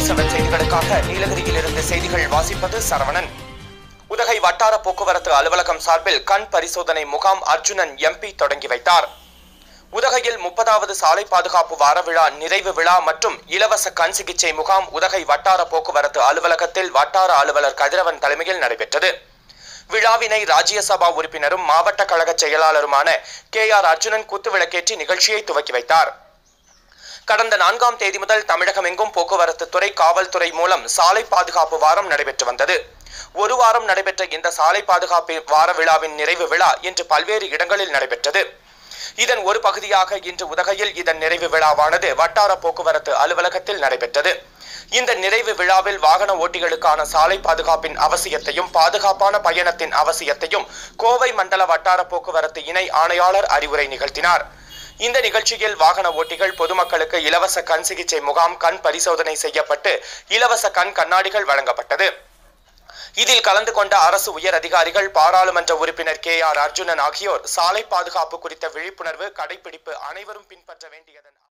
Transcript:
seven செய்திகளுக்காக நீலகிரியிலிருந்து செய்திகள் வாசிப்பது சரவணன் உதகை வட்டார போக்குவரத்து அலுவலகம் சார்பில் கண் பரிசோதனை முகாம் அர்ஜுனன் எம்பி தொடங்கி வைத்தார் உதகையில் முப்பதாவது சாலை பாதுகாப்பு வார விழா நிறைவு விழா மற்றும் இலவச கண் சிகிச்சை முகாம் உதகை வட்டார போக்குவரத்து அலுவலகத்தில் வட்டார அலுவலர் கதிரவன் தலைமையில் நடைபெற்றது விழாவினை ராஜ்யசபா உறுப்பினரும் மாவட்ட கழக செயலாளருமான கே ஆர் அர்ஜுனன் குத்துவிளக்கேற்றி நிகழ்ச்சியை துவக்கி வைத்தார் கடந்த நான்காம் தேதி முதல் தமிழகம் எங்கும் போக்குவரத்து துறை காவல்துறை மூலம் சாலை பாதுகாப்பு வாரம் நடைபெற்று வந்தது ஒரு வாரம் நடைபெற்ற இந்த சாலை பாதுகாப்பு வார விழாவின் நிறைவு விழா இன்று பல்வேறு இடங்களில் நடைபெற்றது இதன் ஒரு பகுதியாக இன்று உதகையில் இதன் நிறைவு விழாவானது வட்டார போக்குவரத்து அலுவலகத்தில் நடைபெற்றது இந்த நிறைவு விழாவில் வாகன ஓட்டிகளுக்கான சாலை பாதுகாப்பின் அவசியத்தையும் பாதுகாப்பான பயணத்தின் அவசியத்தையும் கோவை மண்டல வட்டார போக்குவரத்து இணை ஆணையாளர் அறிவுரை நிகழ்த்தினார் இந்த நிகழ்ச்சியில் வாகன ஓட்டிகள் பொதுமக்களுக்கு இலவச கண் சிகிச்சை முகாம் கண் பரிசோதனை செய்யப்பட்டு இலவச கண் கண்ணாடிகள் வழங்கப்பட்டது இதில் கலந்து கொண்ட அரசு உயர் அதிகாரிகள் பாராளுமன்ற உறுப்பினர் கே ஆர் அர்ஜுனன் ஆகியோர் சாலை பாதுகாப்பு குறித்த விழிப்புணர்வு கடைபிடிப்பு அனைவரும் பின்பற்ற வேண்டியதன்